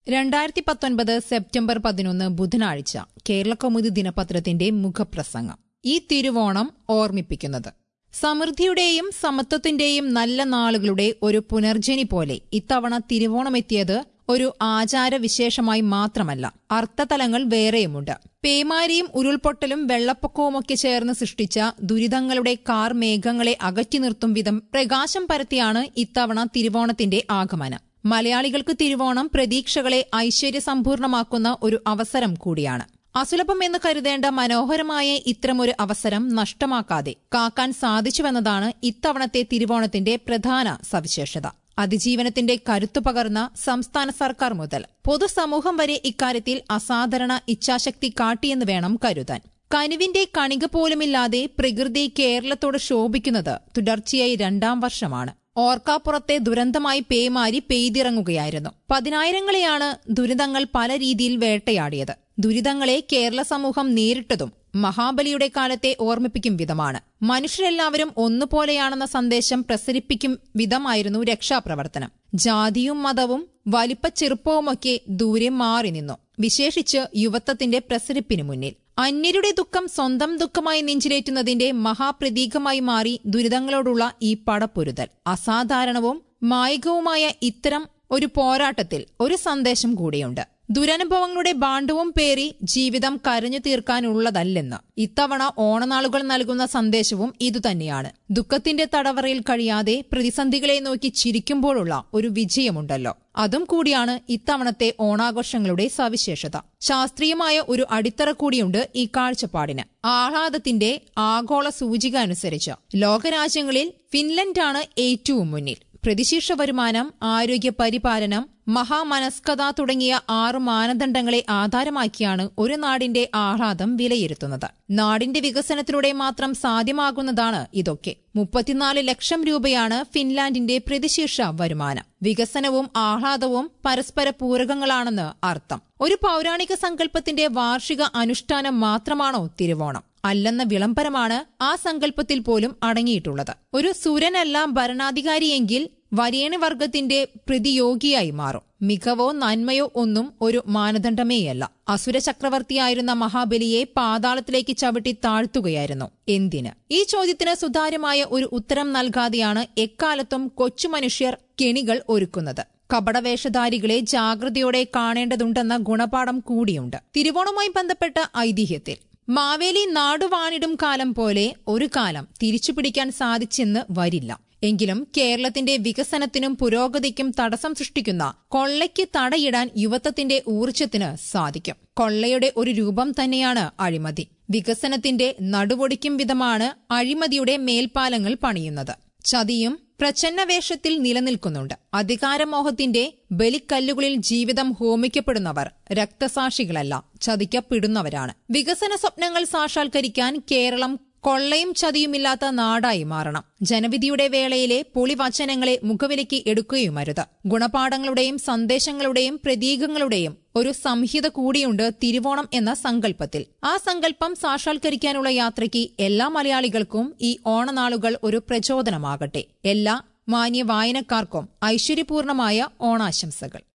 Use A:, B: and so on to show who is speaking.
A: രണ്ടായിരത്തി പത്തൊൻപത് സെപ്റ്റംബർ പതിനൊന്ന് ബുധനാഴ്ച കേരളകൗമുദി ദിനപത്രത്തിന്റെ മുഖപ്രസംഗം ഈ തിരുവോണം ഓർമ്മിപ്പിക്കുന്നത് സമൃദ്ധിയുടെയും സമത്വത്തിന്റെയും നല്ല നാളുകളുടെ ഒരു പുനർജനി പോലെ ഇത്തവണ തിരുവോണമെത്തിയത് ഒരു ആചാരവിശേഷമായി മാത്രമല്ല അർത്ഥതലങ്ങൾ വേറെയുമുണ്ട് പേമാരിയും ഉരുൾപൊട്ടലും വെള്ളപ്പൊക്കവുമൊക്കെ ചേർന്ന് സൃഷ്ടിച്ച ദുരിതങ്ങളുടെ കാർ മേഘങ്ങളെ അകറ്റി നിർത്തും വിധം പ്രകാശം പരത്തിയാണ് ഇത്തവണ തിരുവോണത്തിന്റെ ആഗമനം മലയാളികൾക്ക് തിരുവോണം പ്രതീക്ഷകളെ ഐശ്വര്യസമ്പൂർണമാക്കുന്ന ഒരു അവസരം കൂടിയാണ് അസുലഭം എന്ന് കരുതേണ്ട മനോഹരമായ ഇത്തരമൊരു അവസരം നഷ്ടമാക്കാതെ കാക്കാൻ സാധിച്ചുവെന്നതാണ് ഇത്തവണത്തെ തിരുവോണത്തിന്റെ പ്രധാന സവിശേഷത അതിജീവനത്തിന്റെ കരുത്തു പകർന്ന സംസ്ഥാന സർക്കാർ മുതൽ പൊതുസമൂഹം വരെ ഇക്കാര്യത്തിൽ അസാധാരണ ഇച്ഛാശക്തി കാട്ടിയെന്ന് വേണം കരുതാൻ കനിവിന്റെ കണിക പോലുമില്ലാതെ പ്രകൃതി കേരളത്തോട് ശോഭിക്കുന്നത് തുടർച്ചയായി രണ്ടാം വർഷമാണ് ഓർക്കാപ്പുറത്തെ ദുരന്തമായി പേമാരി പെയ്തിറങ്ങുകയായിരുന്നു പതിനായിരങ്ങളെയാണ് ദുരിതങ്ങൾ പല രീതിയിൽ വേട്ടയാടിയത് ദുരിതങ്ങളെ കേരള സമൂഹം നേരിട്ടതും മഹാബലിയുടെ കാലത്തെ ഓർമ്മിപ്പിക്കും വിധമാണ് മനുഷ്യരെല്ലാവരും ഒന്നുപോലെയാണെന്ന സന്ദേശം പ്രസരിപ്പിക്കും വിധമായിരുന്നു രക്ഷാപ്രവർത്തനം ജാതിയും മതവും വലിപ്പച്ചെറുപ്പവുമൊക്കെ ദൂരെ മാറി നിന്നു വിശേഷിച്ച് യുവത്വത്തിന്റെ പ്രസരിപ്പിനു മുന്നിൽ അന്യരുടെ ദുഃഖം സ്വന്തം ദുഃഖമായി നെഞ്ചിലേറ്റുന്നതിന്റെ മഹാപ്രതീകമായി മാറി ദുരിതങ്ങളോടുള്ള ഈ പടപ്പൊരുതൽ അസാധാരണവും മായികവുമായ ഇത്തരം ഒരു പോരാട്ടത്തിൽ ഒരു സന്ദേശം കൂടിയുണ്ട് ദുരനുഭവങ്ങളുടെ ബാണ്ഡവും പേറി ജീവിതം കരഞ്ഞു തീർക്കാനുള്ളതല്ലെന്ന് ഇത്തവണ ഓണനാളുകൾ നൽകുന്ന സന്ദേശവും ഇതുതന്നെയാണ് ദുഃഖത്തിന്റെ തടവറയിൽ കഴിയാതെ പ്രതിസന്ധികളെ നോക്കി ചിരിക്കുമ്പോഴുള്ള ഒരു വിജയമുണ്ടല്ലോ അതും കൂടിയാണ് ഇത്തവണത്തെ ഓണാഘോഷങ്ങളുടെ സവിശേഷത ശാസ്ത്രീയമായ ഒരു അടിത്തറ കൂടിയുണ്ട് ഈ കാഴ്ചപ്പാടിന് ആഹ്ലാദത്തിന്റെ ആഗോള സൂചിക അനുസരിച്ച് ലോകരാജ്യങ്ങളിൽ ഫിൻലൻഡാണ് ഏറ്റവും മുന്നിൽ പ്രതിശീർഷ വരുമാനം ആരോഗ്യ പരിപാലനം മഹാമനസ്കത തുടങ്ങിയ ആറ് മാനദണ്ഡങ്ങളെ ആധാരമാക്കിയാണ് ഒരു നാടിന്റെ ആഹ്ലാദം വിലയിരുത്തുന്നത് നാടിന്റെ വികസനത്തിലൂടെ മാത്രം സാധ്യമാകുന്നതാണ് ഇതൊക്കെ മുപ്പത്തിനാല് ലക്ഷം രൂപയാണ് ഫിൻലാൻഡിന്റെ പ്രതിശീർഷ വരുമാനം വികസനവും ആഹ്ലാദവും പരസ്പര പൂരകങ്ങളാണെന്ന് അർത്ഥം ഒരു പൗരാണിക സങ്കല്പത്തിന്റെ വാർഷിക അനുഷ്ഠാനം മാത്രമാണോ തിരുവോണം അല്ലെന്ന വിളംബരമാണ് ആ സങ്കല്പത്തിൽ പോലും അടങ്ങിയിട്ടുള്ളത് ഒരു സുരനല്ല ഭരണാധികാരിയെങ്കിൽ വരേണി വർഗത്തിന്റെ പ്രതിയോഗിയായി മാറും മികവോ നന്മയോ ഒന്നും ഒരു മാനദണ്ഡമേയല്ല അസുര ചക്രവർത്തിയായിരുന്ന മഹാബലിയെ പാതാളത്തിലേക്ക് ചവിട്ടി താഴ്ത്തുകയായിരുന്നു എന്തിന് ഈ ചോദ്യത്തിന് സുതാര്യമായ ഒരു ഉത്തരം നൽകാതെയാണ് എക്കാലത്തും കൊച്ചുമനുഷ്യർ കെണികൾ ഒരുക്കുന്നത് കപടവേഷധാരികളെ ജാഗ്രതയോടെ കാണേണ്ടതുണ്ടെന്ന ഗുണപാഠം കൂടിയുണ്ട് തിരുവോണവുമായി ബന്ധപ്പെട്ട ഐതിഹ്യത്തിൽ മാവേലി നാടുവാണിടും കാലം പോലെ ഒരു കാലം തിരിച്ചുപിടിക്കാൻ സാധിച്ചെന്ന് വരില്ല എങ്കിലും കേരളത്തിന്റെ വികസനത്തിനും പുരോഗതിക്കും തടസ്സം സൃഷ്ടിക്കുന്ന കൊള്ളയ്ക്ക് തടയിടാൻ യുവത്വത്തിന്റെ ഊർജ്ജത്തിന് സാധിക്കും കൊള്ളയുടെ ഒരു രൂപം തന്നെയാണ് അഴിമതി വികസനത്തിന്റെ നടുവൊടിക്കും വിധമാണ് അഴിമതിയുടെ മേൽപ്പാലങ്ങൾ പണിയുന്നത് ചതിയും പ്രച്ഛന്ന വേഷത്തിൽ നിലനിൽക്കുന്നുണ്ട് അധികാരമോഹത്തിന്റെ ബലിക്കല്ലുകളിൽ ജീവിതം ഹോമിക്കപ്പെടുന്നവർ രക്തസാക്ഷികളല്ല ചതിക്കപ്പെടുന്നവരാണ് വികസന സ്വപ്നങ്ങൾ സാക്ഷാത്കരിക്കാൻ കേരളം കൊള്ളയും ചതിയുമില്ലാത്ത നാടായി മാറണം ജനവിധിയുടെ വേളയിലെ പൊളിവചനങ്ങളെ മുഖവിലേക്ക് എടുക്കുകയുമരുത് ഗുണപാഠങ്ങളുടെയും സന്ദേശങ്ങളുടെയും പ്രതീകങ്ങളുടെയും ഒരു സംഹിത കൂടിയുണ്ട് തിരുവോണം എന്ന സങ്കല്പത്തിൽ ആ സങ്കല്പം സാക്ഷാത്കരിക്കാനുള്ള യാത്രയ്ക്ക് എല്ലാ മലയാളികൾക്കും ഈ ഓണനാളുകൾ ഒരു പ്രചോദനമാകട്ടെ എല്ലാ മാന്യ വായനക്കാർക്കും ഐശ്വര്യപൂർണമായ ഓണാശംസകൾ